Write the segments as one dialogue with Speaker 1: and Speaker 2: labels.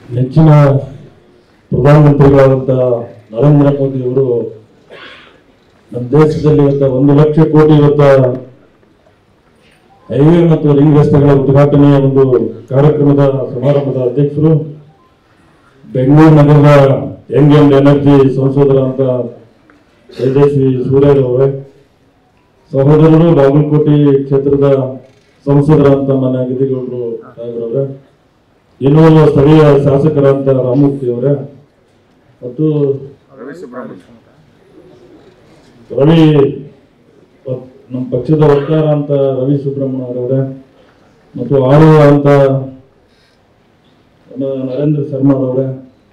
Speaker 1: ನೆಚ್ಚಿನ ಪ್ರಧಾನಮಂತ್ರಿಗಳಾದಂಥ ನರೇಂದ್ರ ಮೋದಿ ಅವರು ನಮ್ಮ ದೇಶದಲ್ಲಿ ಇವತ್ತ ಒಂದು ಲಕ್ಷ ಕೋಟಿ ಇವತ್ತ ಹೈವೇ ಮತ್ತು ರಿಂಗ್ ರಸ್ತೆಗಳ ಉದ್ಘಾಟನೆಯ ಒಂದು ಕಾರ್ಯಕ್ರಮದ ಸಮಾರಂಭದ ಅಧ್ಯಕ್ಷರು ಬೆಂಗಳೂರು ನಗರದ ಯಂಗ್ ಅಂಡ್ ಎನರ್ಜಿ ಸಂಶೋಧನ ಅಂತ ತೇಜಸ್ವಿ ಸೂರ್ಯರವರೇ ಸಹೋದರರು ಬಾಗಲಕೋಟೆ ಕ್ಷೇತ್ರದ ಸಂಸದರಂತ ಮನೆ ಗಿರಿಗೌಡರು ಸಾಹೇಬ್ರವ್ರೆ ಇನ್ನೂರು ಸ್ಥಳೀಯ ಶಾಸಕರಂತ ರಾಮಮೂರ್ತಿ ಅವರೇ ಮತ್ತು ರವಿ ಪ- ನಮ್ಮ ಪಕ್ಷದ ವಕ್ತಾರ ಅಂತ ರವಿ ಸುಬ್ರಹ್ಮಣ್ಯ ಅವರವರೇ ಮತ್ತು ಆರು ಅಂತ ನಮ್ಮ ನರೇಂದ್ರ ಶರ್ಮಾ ಅವರೇ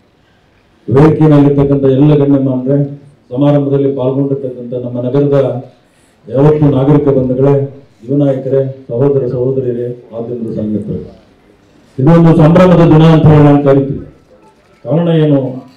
Speaker 1: ವೇದಿಕೆಯಲ್ಲಿರ್ತಕ್ಕಂಥ ಎಲ್ಲ ಗಣ್ಯಮಾನ್ರೆ ಸಮಾರಂಭದಲ್ಲಿ ಪಾಲ್ಗೊಂಡಿರ್ತಕ್ಕಂಥ ನಮ್ಮ ನಗರದ ಯಾವತ್ತು ನಾಗರಿಕ ಬಂಧುಗಳೇ ಯುವ ನಾಯಕರೇ ಸಹೋದರ ಸಹೋದರಿಯರೇ ಆದ್ಯಂತ ಸಂಗತರು ಇದೊಂದು ಸಂಭ್ರಮದ ದಿನ ಅಂತ ಹೇಳಿ ನಾನು ಕರಿತೀನಿ ಕಾರಣ ಏನು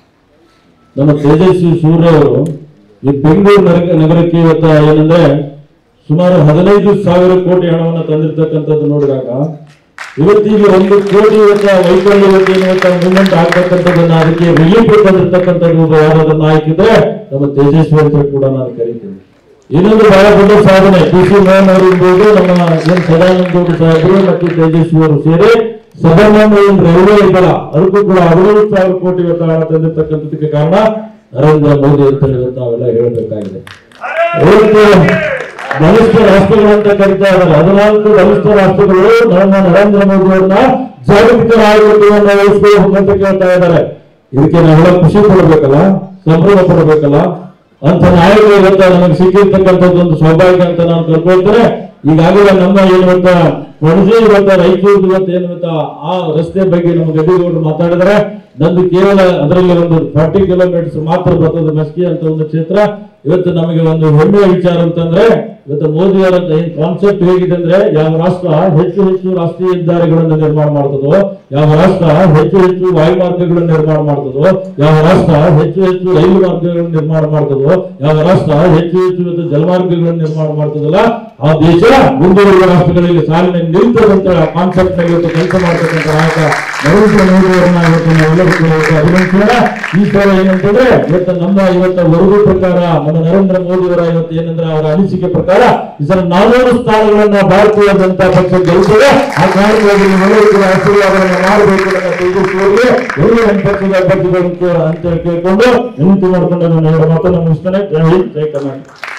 Speaker 1: ನಮ್ಮ ತೇಜಸ್ವಿ ಸೂರ್ಯ ಅವರು ಈ ಬೆಂಗಳೂರು ನಗರ ನಗರಕ್ಕೆ ಇವತ್ತ ಏನಂದ್ರೆ ಸುಮಾರು ಹದಿನೈದು ಸಾವಿರ ಕೋಟಿ ಹಣವನ್ನು ತಂದಿರ್ತಕ್ಕಂಥದ್ದು ನೋಡಿದಾಗ ಇವತ್ತಿಗೆ ಒಂದು ಕೋಟಿ ಇವತ್ತ ವೈಕಲ್ಯ ಇವತ್ತು ಏನು ಇವತ್ತ ಮೂವ್ಮೆಂಟ್ ಆಗ್ತಕ್ಕಂಥದ್ದನ್ನ ಅದಕ್ಕೆ ರಿಲೀಫ್ ತಂದಿರ್ತಕ್ಕಂಥದ್ದು ಒಬ್ಬ ಯಾರಾದ್ರೂ ನಾಯಕಿದ್ರೆ ನಮ್ಮ ತೇಜಸ್ವಿ ಅಂತ ಕೂಡ ನಾನು ಕರಿತೀನಿ ಇನ್ನೊಂದು ಬಹಳ ದೊಡ್ಡ ಸಾಧನೆ ಪಿ ಸಿ ಮೋಹನ್ ಅವರು ಇರ್ಬೋದು ನಮ್ಮ ಎನ್ ಸದಾನಂದ ಗೌಡ ಸಾಹೇಬರು ಮತ್ತು ತೇಜಸ್ವಿ ಅವರು ಸೇರಿ ಸದಾನಂದ ಏನು ರೈಲ್ವೆ ಇದಲ್ಲ ಅದಕ್ಕೂ ಕೂಡ ಹದಿನೈದು ಸಾವಿರ ಕೋಟಿ ಇವತ್ತು ಹಣ ತಂದಿರ್ತಕ್ಕಂಥದಕ್ಕೆ ಕಾರಣ ನರೇಂದ್ರ ಮೋದಿ ಅಂತ ಹೇಳಿ ಇವತ್ತು ನಾವೆಲ್ಲ ಹೇಳಬೇಕಾಗಿದೆ ಇವತ್ತು ಬಲಿಷ್ಠ ರಾಷ್ಟ್ರಗಳು ಅಂತ ಕರಿತಾ ಇದ್ದಾರೆ ಹದಿನಾಲ್ಕು ಬಲಿಷ್ಠ ರಾಷ್ಟ್ರಗಳು ನಮ್ಮ ನರೇಂದ್ರ ಮೋದಿ ಅವ್ರನ್ನ ಜಾಗತಿಕ ನಾಯಕತ್ವವನ್ನು ವಹಿಸಬೇಕು ಅಂತ ಕೇಳ್ತಾ ಇದ್ದಾರೆ ಇದಕ್ಕೆ ನಾವೆಲ್ಲ ಖುಷಿ ಪಡಬೇಕಲ್ಲ ಸಂಭ್ರಮ ಪಡಬೇಕಲ್ಲ ಅಂತ ನಾಯಕರು ಇವತ್ತ ನಮಗೆ ಸಿಕ್ಕಿರ್ತಕ್ಕಂಥದ್ದು ಒಂದು ಸೌಭಾಗ್ಯ ಅಂತ ನಾನು ತಿಳ್ಕೊಳ್ತೇನೆ ಈಗಾಗಲೇ ನಮ್ಮ ಏನು ಇವತ್ತ ಪಣಜಿ ಇವತ್ತ ರಾಯಚೂರು ಇವತ್ತು ಏನು ಇವತ್ತ ಆ ರಸ್ತೆ ಬಗ್ಗೆ ನಮ್ಮ ಗದ್ದಿಗೌಡರು ಮಾತಾಡಿದರೆ ನಂದು ಕೇವಲ ಅದರಲ್ಲಿ ಒಂದು ಫಾರ್ಟಿ ಕಿಲೋಮೀಟರ್ಸ್ ಮಾತ್ರ ಬರ್ತದೆ ಮಸ್ಕಿ ಅಂತ ಒಂದು ಕ್ಷೇತ್ರ ಇವತ್ತು ನಮಗೆ ಒಂದು ಹೆಮ್ಮೆಯ ವಿಚಾರ ಅಂತಂದ್ರೆ ಇವತ್ತು ಮೋದಿ ಅವರ ಕಾನ್ಸೆಪ್ಟ್ ಹೇಗಿದೆ ಅಂದ್ರೆ ಯಾವ ರಾಷ್ಟ್ರ ಹೆಚ್ಚು ಹೆಚ್ಚು ರಾಷ್ಟ್ರೀಯ ಹೆದ್ದಾರಿಗಳನ್ನು ನಿರ್ಮಾಣ ಮಾಡ್ತದೋ ಯಾವ ರಾಷ್ಟ್ರ ಹೆಚ್ಚು ಹೆಚ್ಚು ವಾಯು ಮಾರ್ಗಗಳನ್ನು ನಿರ್ಮಾಣ ಮಾಡ್ತದೋ ಯಾವ ರಾಷ್ಟ್ರ ಹೆಚ್ಚು ಹೆಚ್ಚು ರೈಲು ಮಾರ್ಗಗಳನ್ನು ನಿರ್ಮಾಣ ಮಾಡ್ತದೋ ಯಾವ ರಾಷ್ಟ್ರ ಹೆಚ್ಚು ಹೆಚ್ಚು ಇವತ್ತು ಜಲಮಾರ್ಗಗಳನ್ನು ನಿರ್ಮಾಣ ಮಾಡ್ತದಲ್ಲ ಆ ದೇಶ ಮುಂದುವರಿದ ರಾಷ್ಟ್ರಗಳಿಗೆ ಸಾಲಿನ ನಿಲ್ತದಂತ ಕಾನ್ಸೆಪ್ಟ್ ನಲ್ಲಿ ಇವತ್ತು ಕೆಲಸ ಮಾಡ್ತಕ್ಕಂಥ ನಾಯಕ ನರೇಂದ್ರ ಮೋದಿ ಅವರನ್ನ ಇವತ್ತು ನಾವೆಲ್ಲರೂ ಕೂಡ ಇವತ್ತು ಅಭಿನಂದಿಸೋಣ ಈ ಸಲ ಏನಂತಂದ್ರೆ ಇವತ್ತು ನಮ್ಮ ಇವತ್ತು ವರದಿ ಪ್ರಕಾರ ನಮ್ಮ ನರೇಂದ್ರ ಮೋದಿ ಅವರ ಇವತ್ತು ಏನಂದ್ರೆ ಅವರ ಅನಿಸಿಕೆ ಪ್ರಕಾರ ಈ ಸಲ ನಾನೂರು ಸ್ಥಾನಗಳನ್ನ ಭಾರತೀಯ ಜನತಾ ಪಕ್ಷ ಗೆಲ್ತದೆ ಆ ಕಾರಣವಾಗಿ ನೀವೆಲ್ಲರೂ ಕೂಡ ಆಶೀರ್ವಾದವನ್ನು ಮಾಡಬೇಕು ನನ್ನ ತೇಜಸ್ವಿಯವರಿಗೆ ಎಲ್ಲ ನಮ್ಮ ಪಕ್ಷದ ಅಭ್ಯರ್ಥಿಗಳು ಅಂತ ಹೇಳಿ ಕೇಳ್ಕೊಂಡು ವಿನಂತಿ ಮಾಡ್ಕೊಂಡು ನಾನು ಎರಡು ಮಾತನ್ನು ಮುಗಿಸ್ತೇನೆ ಜೈ ಹಿಂದ್ ಜೈ ಕರ್ನಾಟಕ